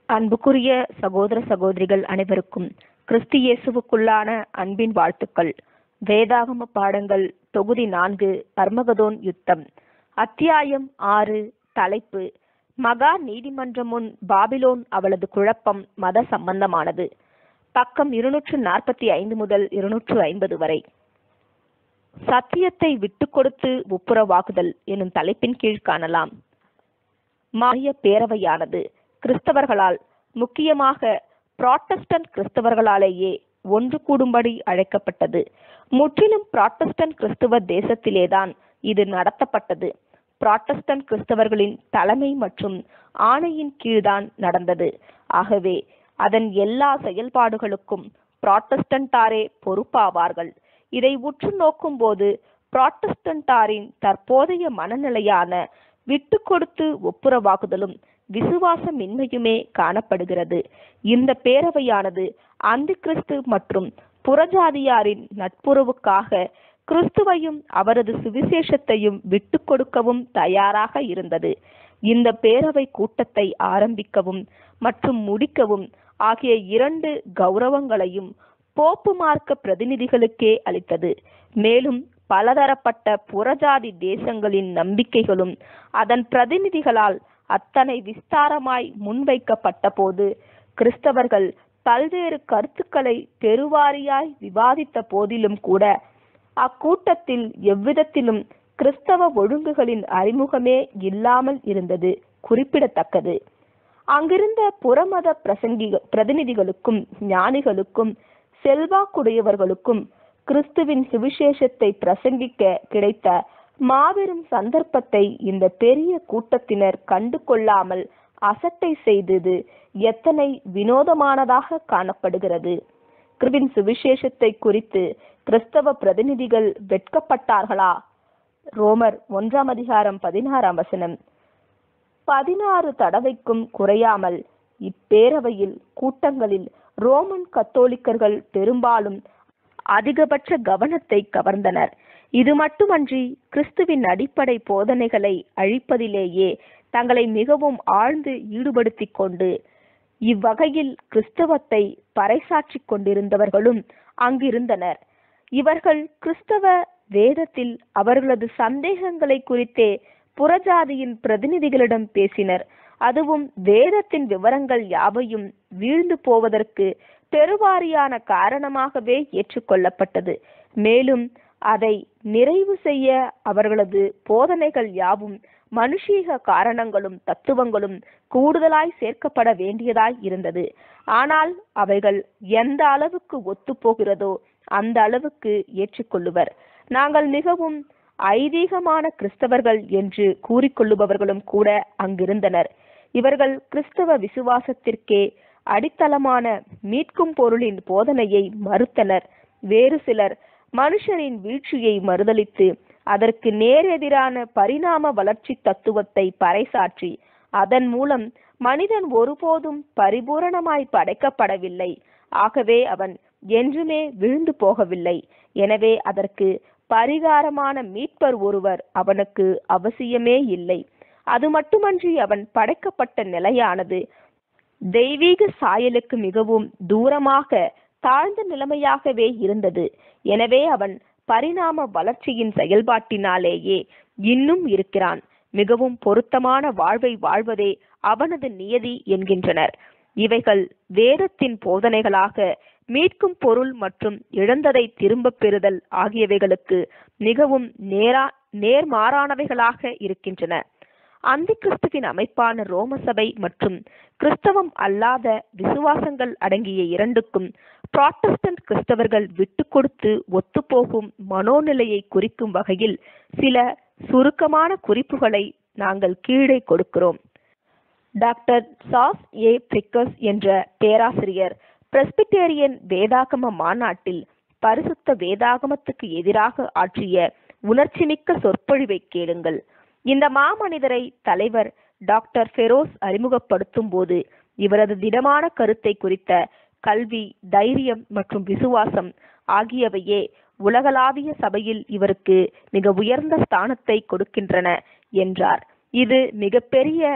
அன்புக்குரிய சகோதர சகோதரிகள் அனைவருக்கும் கிறிஸ்து இயேசுவுக்குள்ளான அன்பின் வாழ்த்துக்கள் வேதாகம பாடங்கள் தொகுதி நான்கு அர்மகதோன் யுத்தம் அத்தியாயம் ஆறு தலைப்பு மகா நீதிமன்றம் முன் பாபிலோன் அவளது குழப்பம் மத சம்பந்தமானது பக்கம் இருநூற்று நாற்பத்தி ஐந்து முதல் இருநூற்று ஐம்பது வரை சத்தியத்தை விட்டு கொடுத்து ஒப்புரவாகுதல் எனும் தலைப்பின் கீழ் காணலாம் மாய பேரவையானது கிறிஸ்தவர்களால் முக்கியமாக புராட்டஸ்டன்ட் கிறிஸ்தவர்களாலேயே ஒன்று கூடும்படி அழைக்கப்பட்டது முற்றிலும் புராட்டஸ்டன்ட் கிறிஸ்தவ தேசத்திலேதான் இது நடத்தப்பட்டது புராட்டஸ்டன்ட் கிறிஸ்தவர்களின் தலைமை மற்றும் ஆணையின் கீழ்தான் நடந்தது ஆகவே அதன் எல்லா செயல்பாடுகளுக்கும் புராட்டஸ்டன்டாரே பொறுப்பாவார்கள் இதை உற்று நோக்கும் போது புராட்டஸ்டன்டாரின் தற்போதைய மனநிலையான விட்டு கொடுத்து ஒப்புரவாகுதலும் விசுவாசமின்மையுமே காணப்படுகிறது இந்த பேரவையானது அந்த கிறிஸ்து மற்றும் புறஜாதியாரின் நட்புறவுக்காக கிறிஸ்துவையும் அவரது சுவிசேஷத்தையும் விட்டு கொடுக்கவும் தயாராக இருந்தது இந்த பேரவை கூட்டத்தை ஆரம்பிக்கவும் மற்றும் முடிக்கவும் ஆகிய இரண்டு கௌரவங்களையும் போப்பு மார்க்க பிரதிநிதிகளுக்கே அளித்தது மேலும் பலதரப்பட்ட புறஜாதி தேசங்களின் நம்பிக்கைகளும் அதன் பிரதிநிதிகளால் அத்தனை விஸ்தாரமாய் முன்வைக்கப்பட்ட போது கிறிஸ்தவர்கள் பல்வேறு கருத்துக்களை பெருவாரியாய் விவாதித்த போதிலும் கூட அக்கூட்டத்தில் எவ்விதத்திலும் கிறிஸ்தவ ஒழுங்குகளின் அறிமுகமே இல்லாமல் இருந்தது குறிப்பிடத்தக்கது அங்கிருந்த புறமத பிரசங்கி பிரதிநிதிகளுக்கும் ஞானிகளுக்கும் செல்வாக்குடையவர்களுக்கும் கிறிஸ்துவின் சுவிசேஷத்தை பிரசங்கிக்க கிடைத்த மாபெரும் சந்தர்ப்பத்தை இந்த பெரிய கூட்டத்தினர் கண்டு கொள்ளாமல் அசட்டை செய்தது எத்தனை வினோதமானதாக காணப்படுகிறது கிறிஸ்துவின் சுவிசேஷத்தை குறித்து கிறிஸ்தவ பிரதிநிதிகள் வெட்கப்பட்டார்களா ரோமர் ஒன்றாம் அதிகாரம் பதினாறாம் வசனம் பதினாறு தடவைக்கும் குறையாமல் இப்பேரவையில் கூட்டங்களில் ரோமன் கத்தோலிக்கர்கள் பெரும்பாலும் அதிகபட்ச கவனத்தை கவர்ந்தனர் இது மட்டுமன்றி கிறிஸ்துவின் அடிப்படை போதனைகளை அழிப்பதிலேயே தங்களை மிகவும் ஆழ்ந்து ஈடுபடுத்திக் கொண்டு இவ்வகையில் கிறிஸ்தவத்தை பறைசாற்றிக் கொண்டிருந்தவர்களும் அங்கிருந்தனர் இவர்கள் கிறிஸ்தவ வேதத்தில் அவர்களது சந்தேகங்களை குறித்தே புறஜாதியின் பிரதிநிதிகளிடம் பேசினர் அதுவும் வேதத்தின் விவரங்கள் யாவையும் வீழ்ந்து போவதற்கு பெருவாரியான காரணமாகவே ஏற்றுக்கொள்ளப்பட்டது மேலும் அதை நிறைவு செய்ய அவர்களது போதனைகள் யாவும் மனுஷீக காரணங்களும் தத்துவங்களும் கூடுதலாய் சேர்க்கப்பட வேண்டியதாய் இருந்தது ஆனால் அவைகள் எந்த அளவுக்கு ஒத்துப்போகிறதோ அந்த அளவுக்கு ஏற்றுக்கொள்ளுவர் நாங்கள் மிகவும் ஐதீகமான கிறிஸ்தவர்கள் என்று கூறிக்கொள்ளுபவர்களும் கூட அங்கிருந்தனர் இவர்கள் கிறிஸ்தவ விசுவாசத்திற்கே அடித்தளமான மீட்கும் பொருளின் போதனையை மறுத்தனர் வேறு சிலர் மனுஷரின் வீழ்ச்சியை மறுதளித்து அதற்கு நேரெதிரான பரிணாம வளர்ச்சி தத்துவத்தை பறைசாற்றி அதன் மூலம் மனிதன் ஒருபோதும் பரிபூரணமாய் படைக்கப்படவில்லை ஆகவே அவன் என்றுமே விழுந்து போகவில்லை எனவே அதற்கு பரிகாரமான மீட்பர் ஒருவர் அவனுக்கு அவசியமே இல்லை அது மட்டுமன்றி அவன் படைக்கப்பட்ட நிலையானது தெய்வீக சாயலுக்கு மிகவும் தூரமாக தாழ்ந்த நிலைமையாகவே இருந்தது எனவே அவன் பரிணாம வளர்ச்சியின் செயல்பாட்டினாலேயே இன்னும் இருக்கிறான் மிகவும் பொருத்தமான வாழ்வை வாழ்வதே அவனது நியதி என்கின்றனர் இவைகள் வேதத்தின் போதனைகளாக மீட்கும் பொருள் மற்றும் இழந்ததை திரும்பப் பெறுதல் ஆகியவைகளுக்கு மிகவும் நேரா நேர்மாறானவைகளாக இருக்கின்றன அந்த கிறிஸ்துவின் அமைப்பான ரோம சபை மற்றும் கிறிஸ்தவம் அல்லாத விசுவாசங்கள் அடங்கிய இரண்டுக்கும் புராட்டஸ்டன்ட் கிறிஸ்தவர்கள் விட்டு கொடுத்து ஒத்துப்போகும் மனோநிலையை குறிக்கும் வகையில் சில சுருக்கமான குறிப்புகளை நாங்கள் கீழே கொடுக்கிறோம் டாக்டர் சாஸ் ஏ பிரிக்கஸ் என்ற பேராசிரியர் பிரஸ்பிட்டேரியன் வேதாகம மாநாட்டில் பரிசுத்த வேதாகமத்துக்கு எதிராக ஆற்றிய உணர்ச்சிமிக்க சொற்பொழிவை கேளுங்கள் இந்த மாமனிதரை தலைவர் டாக்டர் ஃபெரோஸ் அறிமுகப்படுத்தும் போது இவரது திடமான கருத்தை குறித்த கல்வி தைரியம் மற்றும் விசுவாசம் ஆகியவையே உலகளாவிய சபையில் இவருக்கு மிக உயர்ந்த ஸ்தானத்தை கொடுக்கின்றன என்றார் இது மிகப்பெரிய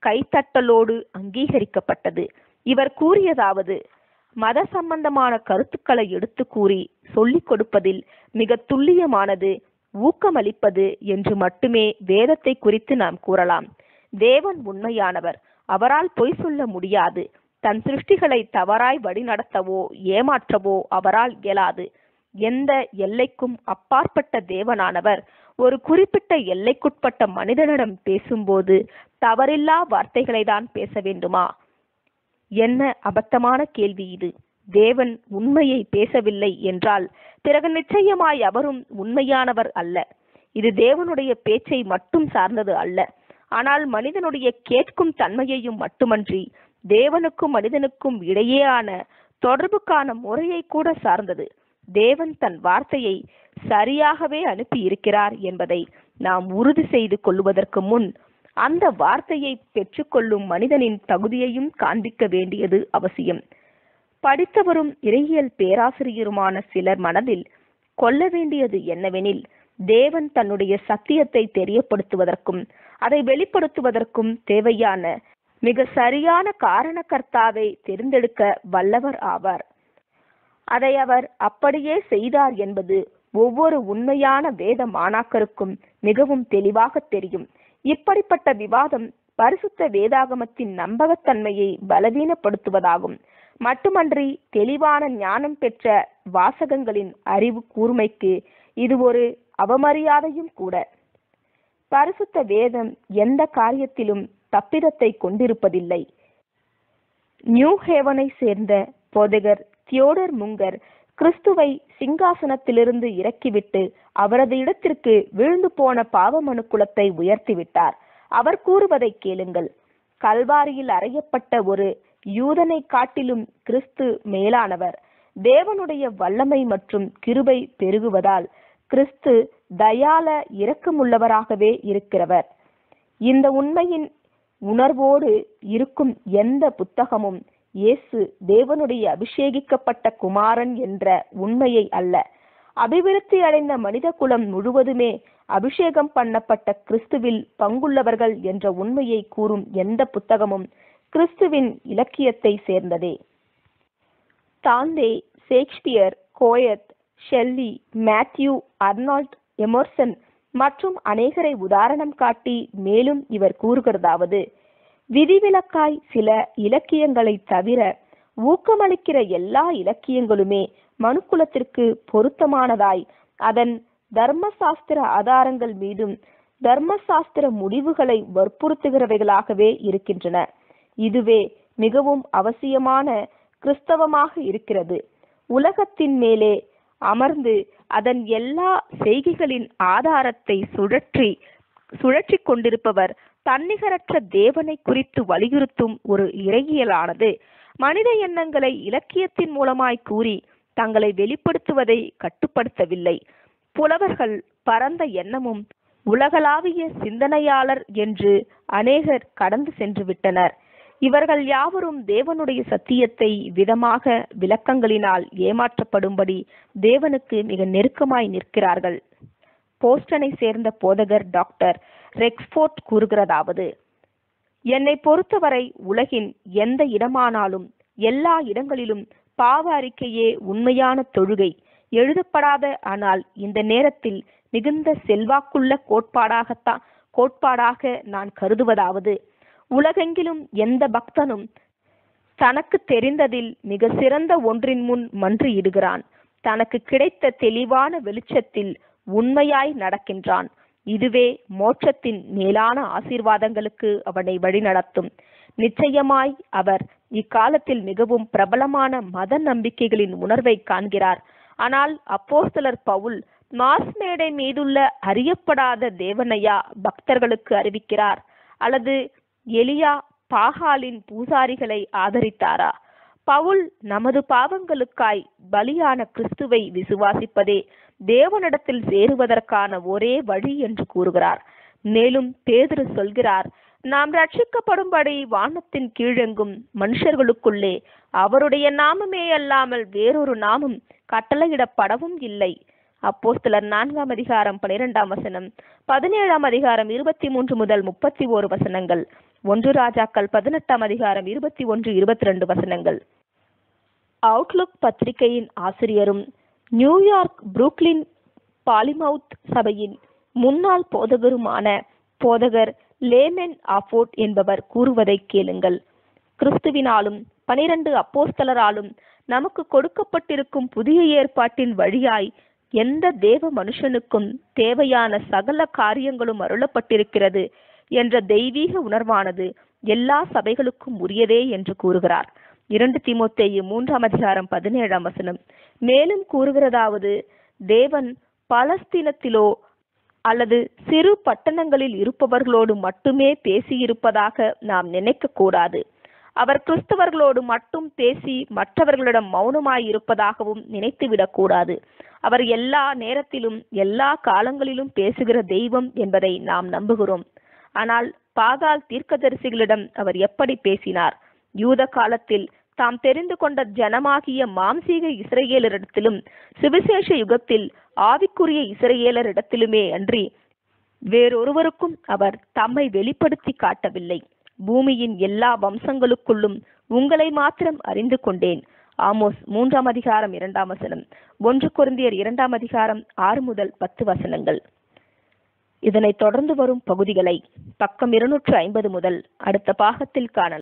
கைத்தட்டலோடு அங்கீகரிக்கப்பட்டது இவர் கூறியதாவது மத சம்பந்தமான கருத்துக்களை எடுத்து கூறி சொல்லிக் கொடுப்பதில் மிக துல்லியமானது ஊக்கமளிப்பது என்று மட்டுமே வேதத்தை குறித்து நாம் கூறலாம் தேவன் உண்மையானவர் அவரால் பொய் சொல்ல முடியாது தன் சிருஷ்டிகளை தவறாய் வழிநடத்தவோ ஏமாற்றவோ அவரால் இயலாது எந்த எல்லைக்கும் அப்பாற்பட்ட தேவனானவர் ஒரு குறிப்பிட்ட எல்லைக்குட்பட்ட மனிதனிடம் பேசும்போது தவறில்லா வார்த்தைகளை தான் பேச வேண்டுமா என்ன அபத்தமான கேள்வி இது தேவன் உண்மையை பேசவில்லை என்றால் பிறகு நிச்சயமாய் அவரும் உண்மையானவர் அல்ல இது தேவனுடைய பேச்சை மட்டும் சார்ந்தது அல்ல ஆனால் மனிதனுடைய கேட்கும் தன்மையையும் மட்டுமன்றி தேவனுக்கும் மனிதனுக்கும் இடையேயான தொடர்புக்கான முறையை கூட சார்ந்தது தேவன் தன் வார்த்தையை சரியாகவே அனுப்பி இருக்கிறார் என்பதை நாம் உறுதி செய்து கொள்வதற்கு முன் அந்த வார்த்தையை பெற்றுக்கொள்ளும் மனிதனின் தகுதியையும் காண்பிக்க வேண்டியது அவசியம் படித்தவரும் இறையியல் பேராசிரியருமான சிலர் மனதில் கொள்ள வேண்டியது என்னவெனில் தேவன் தன்னுடைய சத்தியத்தை தெரியப்படுத்துவதற்கும் அதை வெளிப்படுத்துவதற்கும் தேவையான மிக சரியான காரணக்கர்த்தாவை தெரிந்தெடுக்க வல்லவர் ஆவார் அதை அவர் அப்படியே செய்தார் என்பது ஒவ்வொரு உண்மையான வேத மாணாக்கருக்கும் மிகவும் தெளிவாக தெரியும் இப்படிப்பட்ட விவாதம் பரிசுத்த வேதாகமத்தின் நம்பகத்தன்மையை பலவீனப்படுத்துவதாகும் மட்டுமன்றி தெளிவான ஞானம் பெற்ற வாசகங்களின் அறிவு கூர்மைக்கு இது ஒரு அவமரியாதையும் கூட பரிசுத்த வேதம் எந்த காரியத்திலும் தப்பிதத்தை கொண்டிருப்பதில்லை நியூ ஹேவனை சேர்ந்த போதகர் தியோடர் முங்கர் கிறிஸ்துவை சிங்காசனத்திலிருந்து இறக்கிவிட்டு அவரது இடத்திற்கு விழுந்து போன பாவமனு குலத்தை உயர்த்திவிட்டார் அவர் கூறுவதை கேளுங்கள் கல்வாரியில் அறையப்பட்ட ஒரு யூதனை காட்டிலும் கிறிஸ்து மேலானவர் தேவனுடைய வல்லமை மற்றும் கிருபை பெருகுவதால் கிறிஸ்து தயால இரக்கமுள்ளவராகவே இருக்கிறவர் இந்த உண்மையின் உணர்வோடு இருக்கும் எந்த புத்தகமும் இயேசு தேவனுடைய அபிஷேகிக்கப்பட்ட குமாரன் என்ற உண்மையை அல்ல அபிவிருத்தி அடைந்த மனித குலம் முழுவதுமே அபிஷேகம் பண்ணப்பட்ட கிறிஸ்துவில் பங்குள்ளவர்கள் என்ற உண்மையை கூறும் எந்த புத்தகமும் கிறிஸ்துவின் இலக்கியத்தை சேர்ந்ததே Dante Shakespeare Goethe Shelley Matthew Arnold Emerson மற்றும் அநேகரை உதாரணம் காட்டி மேலும் இவர் கூறுகிறதாவது விதிவிலக்காய் சில இலக்கியங்களை தவிர ஊக்கமளிக்கிற எல்லா இலக்கியங்களுமே மனுக்குலத்திற்கு பொருத்தமானதாய் அதன் தர்மசாஸ்திர ஆதாரங்கள் மீதும் தர்மசாஸ்திர முடிவுகளை வற்புறுத்துகிறவைகளாகவே இருக்கின்றன இதுவே மிகவும் அவசியமான கிறிஸ்தவமாக இருக்கிறது உலகத்தின் மேலே அமர்ந்து அதன் எல்லா செய்கைகளின் ஆதாரத்தை சுழற்றி சுழற்றி கொண்டிருப்பவர் தன்னிகரற்ற தேவனை குறித்து வலியுறுத்தும் ஒரு இறையியலானது மனித எண்ணங்களை இலக்கியத்தின் மூலமாய் கூறி தங்களை வெளிப்படுத்துவதை கட்டுப்படுத்தவில்லை புலவர்கள் பரந்த எண்ணமும் உலகளாவிய சிந்தனையாளர் என்று அநேகர் கடந்து சென்று விட்டனர் இவர்கள் யாவரும் தேவனுடைய சத்தியத்தை விதமாக விளக்கங்களினால் ஏமாற்றப்படும்படி தேவனுக்கு மிக நெருக்கமாய் நிற்கிறார்கள் போஸ்டனை சேர்ந்த போதகர் டாக்டர் ரெக்ஸ்போர்ட் கூறுகிறதாவது என்னை பொறுத்தவரை உலகின் எந்த இடமானாலும் எல்லா இடங்களிலும் பாவ அறிக்கையே உண்மையான தொழுகை எழுதப்படாத ஆனால் இந்த நேரத்தில் மிகுந்த செல்வாக்குள்ள கோட்பாடாகத்தான் கோட்பாடாக நான் கருதுவதாவது உலகெங்கிலும் எந்த பக்தனும் தனக்கு தெரிந்ததில் மிக சிறந்த ஒன்றின் முன் மன்றியிடுகிறான் தனக்கு கிடைத்த தெளிவான வெளிச்சத்தில் உண்மையாய் நடக்கின்றான் இதுவே மோட்சத்தின் மேலான ஆசீர்வாதங்களுக்கு அவனை வழிநடத்தும் நிச்சயமாய் அவர் இக்காலத்தில் மிகவும் பிரபலமான மத நம்பிக்கைகளின் உணர்வை காண்கிறார் ஆனால் அப்போஸ்தலர் பவுல் மாஸ் மேடை மீதுள்ள அறியப்படாத தேவனையா பக்தர்களுக்கு அறிவிக்கிறார் அல்லது எலியா பாகாலின் பூசாரிகளை ஆதரித்தாரா பவுல் நமது பாவங்களுக்காய் பலியான கிறிஸ்துவை விசுவாசிப்பதே தேவனிடத்தில் சேருவதற்கான ஒரே வழி என்று கூறுகிறார் மேலும் பேதுரு சொல்கிறார் நாம் ரட்சிக்கப்படும்படி வானத்தின் கீழெங்கும் மனுஷர்களுக்குள்ளே அவருடைய நாமமே அல்லாமல் வேறொரு நாமம் கட்டளையிடப்படவும் இல்லை அப்போஸ்தலர் நான்காம் அதிகாரம் பனிரெண்டாம் வசனம் பதினேழாம் அதிகாரம் இருபத்தி மூன்று முதல் முப்பத்தி ஓரு வசனங்கள் ஒன்று ராஜாக்கள் பதினெட்டாம் அதிகாரம் இருபத்தி ஒன்று இருபத்தி ரெண்டு வசனங்கள் அவுட்லுக் பத்திரிகையின் ஆசிரியரும் நியூயார்க் புரூக்லின் பாலிமவுத் சபையின் முன்னாள் போதகருமான போதகர் லேமென் ஆஃபோர்ட் என்பவர் கூறுவதை கேளுங்கள் கிறிஸ்துவினாலும் பனிரெண்டு அப்போஸ்தலராலும் நமக்கு கொடுக்கப்பட்டிருக்கும் புதிய ஏற்பாட்டின் வழியாய் எந்த தேவ மனுஷனுக்கும் தேவையான சகல காரியங்களும் அருளப்பட்டிருக்கிறது என்ற தெய்வீக உணர்வானது எல்லா சபைகளுக்கும் உரியதே என்று கூறுகிறார் இரண்டு தீமோத்தேயு மூன்றாம் அதிகாரம் பதினேழாம் வசனம் மேலும் கூறுகிறதாவது தேவன் பலஸ்தீனத்திலோ அல்லது சிறு பட்டணங்களில் இருப்பவர்களோடு மட்டுமே பேசியிருப்பதாக நாம் நினைக்க கூடாது அவர் கிறிஸ்தவர்களோடு மட்டும் பேசி மற்றவர்களிடம் மௌனமாய் இருப்பதாகவும் நினைத்துவிடக் கூடாது அவர் எல்லா நேரத்திலும் எல்லா காலங்களிலும் பேசுகிற தெய்வம் என்பதை நாம் நம்புகிறோம் ஆனால் பாகால் தீர்க்கதரிசிகளிடம் அவர் எப்படி பேசினார் யூத காலத்தில் தாம் தெரிந்து கொண்ட ஜனமாகிய மாம்சீக இஸ்ரேலரிடத்திலும் சுவிசேஷ யுகத்தில் ஆவிக்குரிய இஸ்ரேலரிடத்திலுமே அன்றி வேறொருவருக்கும் அவர் தம்மை வெளிப்படுத்தி காட்டவில்லை பூமியின் எல்லா வம்சங்களுக்குள்ளும் உங்களை மாத்திரம் அறிந்து கொண்டேன் ஆமோஸ் மூன்றாம் அதிகாரம் இரண்டாம் வசனம் ஒன்று குருந்தியர் இரண்டாம் அதிகாரம் ஆறு முதல் பத்து வசனங்கள் இதனைத் தொடர்ந்து வரும் பகுதிகளை பக்கம் இருநூற்று ஐம்பது முதல் அடுத்த பாகத்தில் காணலாம்